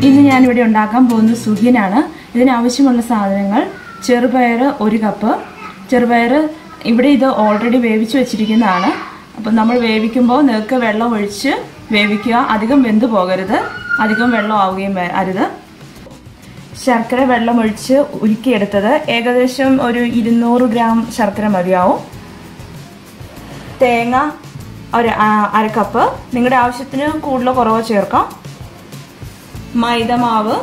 ഇന്ന് ഞാനിവിടെ ഉണ്ടാക്കാൻ പോകുന്നത് സുഖിയനാണ് ഇതിനാവശ്യമുള്ള സാധനങ്ങൾ ചെറുപയർ ഒരു കപ്പ് ചെറുപയർ ഇവിടെ ഇത് ഓൾറെഡി വേവിച്ച് വെച്ചിരിക്കുന്നതാണ് അപ്പം നമ്മൾ വേവിക്കുമ്പോൾ നിങ്ങൾക്ക് വെള്ളം ഒഴിച്ച് വേവിക്കുക അധികം വെന്ത് പോകരുത് അധികം വെള്ളം ആവുകയും വേ- അരുത് ശർക്കര വെള്ളം ഒഴിച്ച് ഉരുക്കിയെടുത്തത് ഏകദേശം ഒരു ഇരുന്നൂറ് ഗ്രാം ശർക്കര മതിയാവും തേങ്ങ ഒരു ആ- അര കപ്പ് നിങ്ങളുടെ ആവശ്യത്തിന് കൂടുതലോ കുറവോ ചേർക്കാം മൈദമാവ്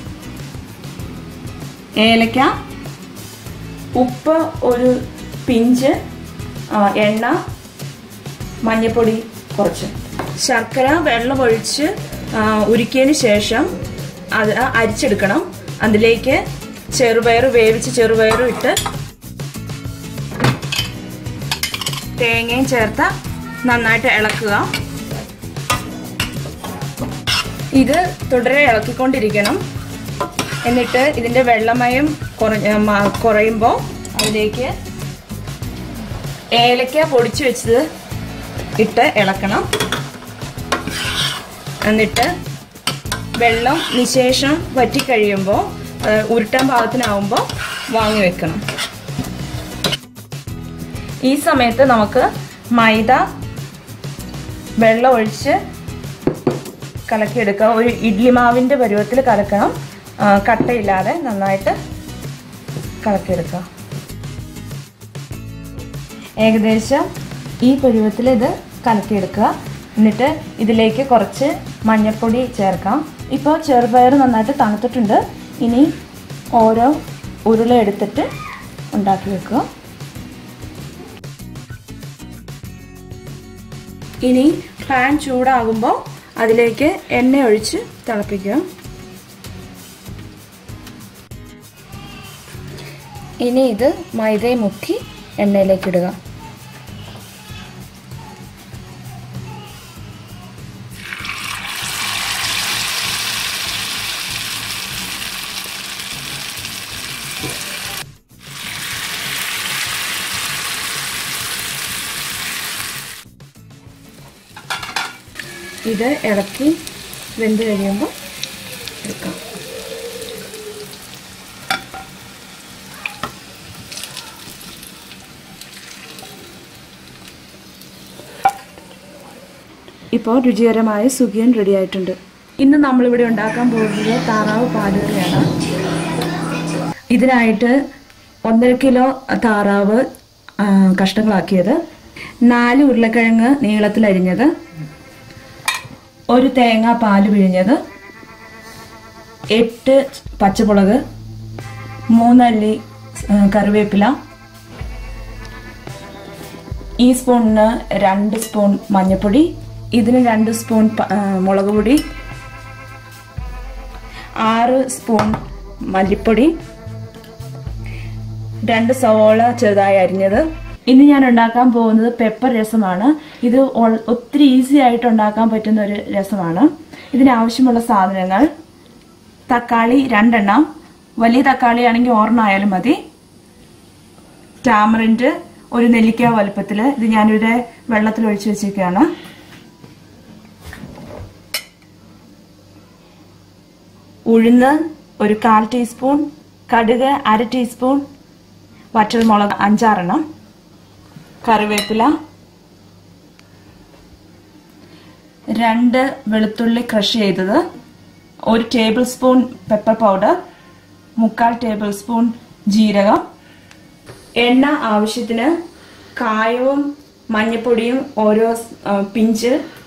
ഏലക്ക ഉപ്പ് ഒരു പിഞ്ച് ആ, എണ്ണ മഞ്ഞൾപ്പൊടി കുറച്ച് ശർക്കര വെള്ളം ഒഴിച്ച് ആ, ഉരുക്കിയതിന് ശേഷം അത് അരിച്ചെടുക്കണം അതിലേക്ക് ചെറുപയർ വേവിച്ച് ചെറുപയറും ഇട്ട് തേങ്ങയും ചേർത്ത് നന്നായിട്ട് ഇളക്കുക ഇത് തുടരെ ഇളക്കിക്കൊണ്ടിരിക്കണം എന്നിട്ട് ഇതിൻ്റെ വെള്ളമയം കുറഞ്ഞ മ- കുറയുമ്പോൾ അതിലേക്ക് ഏലക്ക പൊടിച്ചു വെച്ചത് ഇട്ട് ഇളക്കണം എന്നിട്ട് വെള്ളം നിശേഷം വറ്റിക്കഴിയുമ്പോൾ ഏഹ്, ഉരുട്ടാൻ പാകത്തിനാവുമ്പോൾ വാങ്ങി വെക്കണം ഈ സമയത്ത് നമുക്ക് മൈദ വെള്ളം ഒഴിച്ച് കലക്കിയെടുക്കുക ഒരു ഇഡ്ലി മാവിൻ്റെ പരുവത്തിൽ കലക്കണം ആ, കട്ടയില്ലാതെ നന്നായിട്ട് കലക്കിയെടുക്കുക ഏകദേശം ഈ പരുവത്തിൽ ഇത് കലക്കിയെടുക്കുക എന്നിട്ട് ഇതിലേക്ക് കുറച്ച് മഞ്ഞൾപ്പൊടി ചേർക്കാം ഇപ്പോൾ ചെറുപയർ നന്നായിട്ട് തണുത്തിട്ടുണ്ട് ഇനി ഓരോ ഉരുള എടുത്തിട്ട് ഉണ്ടാക്കി വെക്കുക ഇനി പാൻ ചൂടാകുമ്പോൾ അതിലേക്ക് എണ്ണ ഒഴിച്ച് തിളപ്പിക്കുക ഇനി ഇത് മൈദയെ മുക്കി എണ്ണയിലേക്ക് ഇടുക ഇത് ഇളക്കി വെന്ത് കഴിയുമ്പോൾ എടുക്കാം ഇപ്പോൾ രുചികരമായ സുഖിയൻ റെഡി ആയിട്ടുണ്ട് ഇന്ന് നമ്മളിവിടെ ഉണ്ടാക്കാൻ പോകുന്നത് താറാവ് പാലുകറിയാണ് ഇതിനായിട്ട് ഒന്നര കിലോ താറാവ് ആ, കഷ്ണങ്ങളാക്കിയത് നാല് ഉരുളക്കിഴങ്ങ് നീളത്തിലരിഞ്ഞത് ഒരു തേങ്ങ പാല് പിഴിഞ്ഞത് എട്ട് പച്ചമുളക് മൂന്നല്ലി ആ, കറിവേപ്പില ഈ സ്പൂണിന് രണ്ട് സ്പൂൺ മഞ്ഞൾപ്പൊടി ഇതിന് രണ്ട് സ്പൂൺ പ- ആ, മുളക് പൊടി ആറ് സ്പൂൺ മല്ലിപ്പൊടി രണ്ട് സവോള ചെറുതായി അരിഞ്ഞത് ഇന്ന് ഞാൻ ഉണ്ടാക്കാൻ പോകുന്നത് പെപ്പർ രസമാണ് ഇത് ഒ- ഒത്തിരി ഈസി ആയിട്ട് ഉണ്ടാക്കാൻ പറ്റുന്ന ഒരു രസമാണ് ഇതിനാവശ്യമുള്ള സാധനങ്ങൾ തക്കാളി രണ്ടെണ്ണം വലിയ തക്കാളി ആണെങ്കിൽ ഒരെണ്ണം ആയാലും മതി ടാമറിൻ്റെ ഒരു നെല്ലിക്ക വലുപ്പത്തിൽ ഇത് ഞാനിവിടെ വെള്ളത്തിൽ ഒഴിച്ചു വെച്ചിരിക്കുകയാണ് ഉഴുന്ന് ഒരു കാൽ ടീസ്പൂൺ കടുക് അര ടീസ്പൂൺ വറ്റൽമുളക് അഞ്ചാറെണ്ണം കറിവേപ്പില രണ്ട് വെളുത്തുള്ളി ക്രഷ് ചെയ്തത് ഒരു ടേബിൾ സ്പൂൺ പെപ്പർ പൗഡർ മുക്കാൽ ടേബിൾ സ്പൂൺ ജീരകം എണ്ണ ആവശ്യത്തിന് കായവും മഞ്ഞപ്പൊടിയും ഓരോ ആ, പിഞ്ച്